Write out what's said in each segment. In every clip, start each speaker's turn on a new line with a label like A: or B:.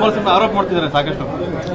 A: ಕುಮಾರಸ್ವಾಮಿ ಆರೋಪ ಮಾಡ್ತಿದ್ದಾರೆ ಸಾಕಷ್ಟು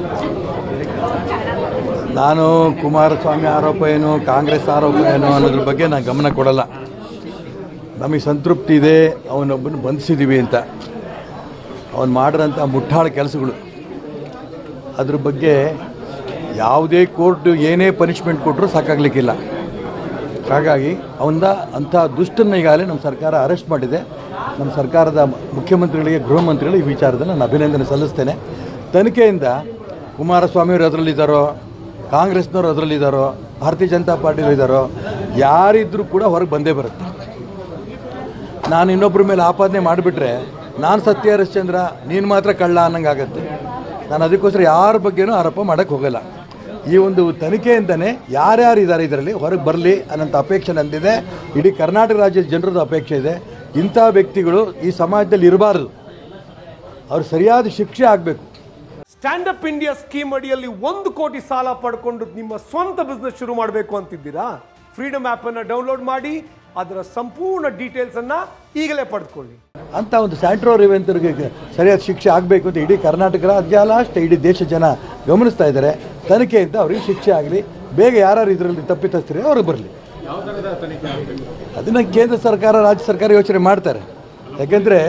B: ನಾನು ಕುಮಾರಸ್ವಾಮಿ ಆರೋಪ ಏನು ಕಾಂಗ್ರೆಸ್ ಆರೋಪ ಏನು ಅನ್ನೋದ್ರ ಬಗ್ಗೆ ನಾನು ಗಮನ ಕೊಡಲ್ಲ ನಮಗೆ ಸಂತೃಪ್ತಿ ಇದೆ ಅವನೊಬ್ಬನ ಬಂಧಿಸಿದ್ದೀವಿ ಅಂತ ಅವನು ಮಾಡಿರೋಂಥ ಮುಟ್ಟಾಳ ಕೆಲಸಗಳು ಅದ್ರ ಬಗ್ಗೆ ಯಾವುದೇ ಕೋರ್ಟ್ ಏನೇ ಪನಿಷ್ಮೆಂಟ್ ಕೊಟ್ಟರೂ ಸಾಕಾಗಲಿಕ್ಕಿಲ್ಲ ಹಾಗಾಗಿ ಅವನ ಅಂಥ ದುಷ್ಟನ್ನ ಈಗಾಗಲೇ ನಮ್ಮ ಸರ್ಕಾರ ಅರೆಸ್ಟ್ ಮಾಡಿದೆ ನಮ್ಮ ಸರ್ಕಾರದ ಮುಖ್ಯಮಂತ್ರಿಗಳಿಗೆ ಗೃಹ ಮಂತ್ರಿಗಳು ಈ ವಿಚಾರದಲ್ಲಿ ನಾನು ಅಭಿನಂದನೆ ಸಲ್ಲಿಸ್ತೇನೆ ತನಿಖೆಯಿಂದ ಕುಮಾರಸ್ವಾಮಿಯವರು ಅದರಲ್ಲಿದ್ದಾರೋ ಕಾಂಗ್ರೆಸ್ನವರು ಅದರಲ್ಲಿದ್ದಾರೋ ಭಾರತೀಯ ಜನತಾ ಪಾರ್ಟಿಯಲ್ಲಿದ್ದಾರೋ ಯಾರಿದ್ದರೂ ಕೂಡ ಹೊರಗೆ ಬಂದೇ ಬರುತ್ತೆ ನಾನು ಇನ್ನೊಬ್ಬರ ಮೇಲೆ ಆಪಾದನೆ ಮಾಡಿಬಿಟ್ರೆ ನಾನು ಸತ್ಯ ಹರಿಶ್ಚಂದ್ರ ನೀನು ಮಾತ್ರ ಕಳ್ಳ ಅನ್ನಂಗಾಗತ್ತೆ ನಾನು ಅದಕ್ಕೋಸ್ಕರ ಯಾರ ಬಗ್ಗೆನೂ ಆರೋಪ ಮಾಡೋಕ್ಕೆ ಹೋಗಲ್ಲ ಈ ಒಂದು ತನಿಖೆಯಿಂದನೇ ಯಾರ್ಯಾರು ಇದ್ದಾರೆ ಇದರಲ್ಲಿ ಹೊರಗೆ ಬರಲಿ ಅನ್ನೋಂಥ ಅಪೇಕ್ಷೆ ನಂದಿದೆ ಇಡೀ ಕರ್ನಾಟಕ ರಾಜ್ಯದ ಜನರದ್ದು ಅಪೇಕ್ಷೆ ಇದೆ ಇಂಥ ವ್ಯಕ್ತಿಗಳು ಈ ಸಮಾಜದಲ್ಲಿ ಇರಬಾರ್ದು ಅವ್ರು ಸರಿಯಾದ ಶಿಕ್ಷೆ ಆಗಬೇಕು
C: ಸ್ಟ್ಯಾಂಡ್ ಅಪ್ ಇಂಡಿಯಾ ಸ್ಕೀಮ್ ಅಡಿಯಲ್ಲಿ ಒಂದು ಕೋಟಿ ಸಾಲ ಪಡ್ಕೊಂಡು ನಿಮ್ಮ ಸ್ವಂತ ಬಿಸ್ನೆಸ್ ಶುರು ಮಾಡಬೇಕು ಅಂತಿದ್ದೀರಾ ಫ್ರೀಡಮ್ ಆಪ್ ಅನ್ನ ಡೌನ್ಲೋಡ್ ಮಾಡಿ ಅದರ ಸಂಪೂರ್ಣ ಡೀಟೇಲ್ಸ್ ಅನ್ನ ಈಗಲೇ ಪಡೆದುಕೊಳ್ಳಿ
B: ಅಂತ ಒಂದು ಸ್ಯಾಂಟ್ರೋ ರೇವಂತರಿಗೆ ಸರಿಯಾದ ಶಿಕ್ಷೆ ಆಗಬೇಕು ಅಂತ ಇಡೀ ಕರ್ನಾಟಕ ರಾಜ್ಯ ಅಲ್ಲ ಅಷ್ಟೇ ಇಡೀ ದೇಶ ಜನ ಗಮನಿಸ್ತಾ ಇದ್ದಾರೆ ತನಿಖೆಯಿಂದ ಅವ್ರಿಗೆ ಶಿಕ್ಷೆ ಆಗಲಿ ಬೇಗ ಯಾರು ಇದರಲ್ಲಿ ತಪ್ಪಿತಸ್ಥರಿ ಅವ್ರಿಗೆ ಬರಲಿ ಅದನ್ನು ಕೇಂದ್ರ ಸರ್ಕಾರ ರಾಜ್ಯ ಸರ್ಕಾರ ಯೋಚನೆ ಮಾಡ್ತಾರೆ ಯಾಕೆಂದರೆ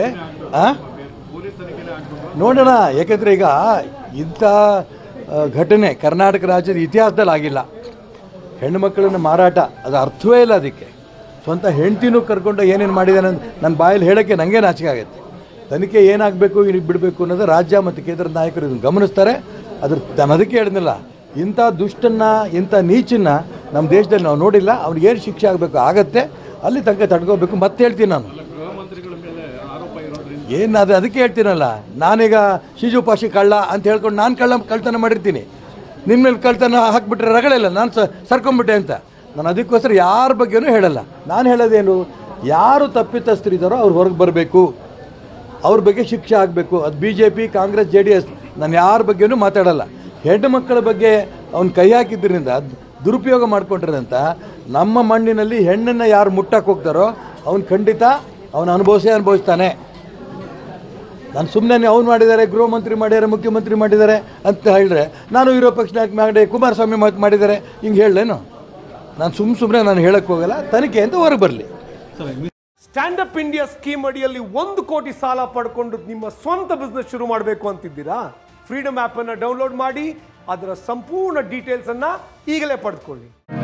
B: ನೋಡೋಣ ಯಾಕೆಂದರೆ ಈಗ ಇಂಥ ಆ, ಘಟನೆ ಕರ್ನಾಟಕ ರಾಜ್ಯದ ಇತಿಹಾಸದಲ್ಲಿ ಆಗಿಲ್ಲ ಹೆಣ್ಣುಮಕ್ಕಳನ್ನ ಮಾರಾಟ ಅದು ಅರ್ಥವೇ ಇಲ್ಲ ಅದಕ್ಕೆ ಸ್ವಂತ ಹೆಂಡ್ತಿನೂ ಕರ್ಕೊಂಡು ಏನೇನು ಮಾಡಿದ್ದಾನೆ ಅಂತ ನನ್ನ ಬಾಯಲ್ಲಿ ಹೇಳೋಕ್ಕೆ ನನಗೆ ನಾಚಿಕೆ ಆಗುತ್ತೆ ತನಿಖೆ ಏನಾಗಬೇಕು ಇಲ್ಲಿಗೆ ಬಿಡಬೇಕು ಅನ್ನೋದು ರಾಜ್ಯ ಮತ್ತು ಕೇಂದ್ರದ ನಾಯಕರು ಇದನ್ನು ಗಮನಿಸ್ತಾರೆ ಅದ್ರ ನಾನು ಅದಕ್ಕೆ ಹೇಳಿದ್ನಲ್ಲ ಇಂಥ ದುಷ್ಟನ್ನ ಇಂಥ ನೀಚನ್ನ ನಮ್ಮ ದೇಶದಲ್ಲಿ ನಾವು ನೋಡಿಲ್ಲ ಅವ್ನಿಗೆ ಏನು ಶಿಕ್ಷೆ ಆಗಬೇಕು ಆಗತ್ತೆ ಅಲ್ಲಿ ತನಕ ತಡ್ಕೋಬೇಕು ಮತ್ತೆ ಹೇಳ್ತೀನಿ ನಾನು ಏನು ಅದು ಅದಕ್ಕೆ ಹೇಳ್ತೀನಲ್ಲ ನಾನೀಗ ಶಿಜು ಪಾಶಿ ಕಳ್ಳ ಅಂತ ಹೇಳ್ಕೊಂಡು ನಾನು ಕಳ್ಳ ಕಳ್ತನ ಮಾಡಿರ್ತೀನಿ ನಿಮ್ಮ ಮೇಲೆ ಕಳ್ತನ ಹಾಕ್ಬಿಟ್ರೆ ರಗಳಿಲ್ಲ ನಾನು ಸ ಸರ್ಕೊಂಬಿಟ್ಟೆ ಅಂತ ನಾನು ಅದಕ್ಕೋಸ್ಕರ ಯಾರ ಬಗ್ಗೆನೂ ಹೇಳಲ್ಲ ನಾನು ಹೇಳೋದೇನು ಯಾರು ತಪ್ಪಿತಸ್ಥರಿದ್ದಾರೋ ಅವ್ರು ಹೊರಗೆ ಬರಬೇಕು ಅವ್ರ ಬಗ್ಗೆ ಶಿಕ್ಷೆ ಆಗಬೇಕು ಅದು B J P Congress J D S ನಾನು ಯಾರ ಬಗ್ಗೆನೂ ಮಾತಾಡಲ್ಲ ಹೆಣ್ಣು ಮಕ್ಕಳ ಬಗ್ಗೆ ಅವ್ನು ಕೈ ಹಾಕಿದ್ರಿಂದ ದುರುಪಯೋಗ ಮಾಡ್ಕೊಂಡಿರೋದಂತ ನಮ್ಮ ಮಣ್ಣಿನಲ್ಲಿ ಹೆಣ್ಣನ್ನು ಯಾರು ಮುಟ್ಟಕ್ಕೆ ಹೋಗ್ತಾರೋ ಅವ್ನು ಖಂಡಿತ ಅವನು ಅನುಭವಿಸೇ ಅನುಭವಿಸ್ತಾನೆ ನಾನು ಸುಮ್ಮನೆ ಅವ್ನು ಮಾಡಿದ್ದಾರೆ ಗೃಹ ಮಂತ್ರಿ ಮಾಡಿದ್ದಾರೆ ಮುಖ್ಯಮಂತ್ರಿ ಮಾಡಿದ್ದಾರೆ ಅಂತ ಹೇಳಿದ್ರೆ ನಾನು ವಿರೋಧ ಪಕ್ಷ ನಾಯಕ ಮಾಡಿ ಕುಮಾರಸ್ವಾಮಿ ಮಾತು ಮಾಡಿದ್ದಾರೆ ಹಿಂಗೆ ಹೇಳಲೇನು ನಾನು ಸುಮ್ಮ ಸುಮ್ಮನೆ ನಾನು ಹೇಳಕ್ಕೆ ಹೋಗಲ್ಲ ತನಿಖೆ ಅಂತ ಹೊರಗೆ ಬರಲಿ
C: ಸ್ಟ್ಯಾಂಡ್ ಅಪ್ ಇಂಡಿಯಾ ಸ್ಕೀಮ್ ಅಡಿಯಲ್ಲಿ ಒಂದು ಕೋಟಿ ಸಾಲ ಪಡ್ಕೊಂಡು ನಿಮ್ಮ ಸ್ವಂತ ಬಿಸ್ನೆಸ್ ಶುರು ಮಾಡಬೇಕು ಅಂತಿದ್ದೀರಾ ಫ್ರೀಡಮ್ ಆಪ್ ಅನ್ನ ಡೌನ್ಲೋಡ್ ಮಾಡಿ ಅದರ ಸಂಪೂರ್ಣ ಡೀಟೇಲ್ಸ್ ಅನ್ನ ಈಗಲೇ ಪಡೆದುಕೊಳ್ಳಿ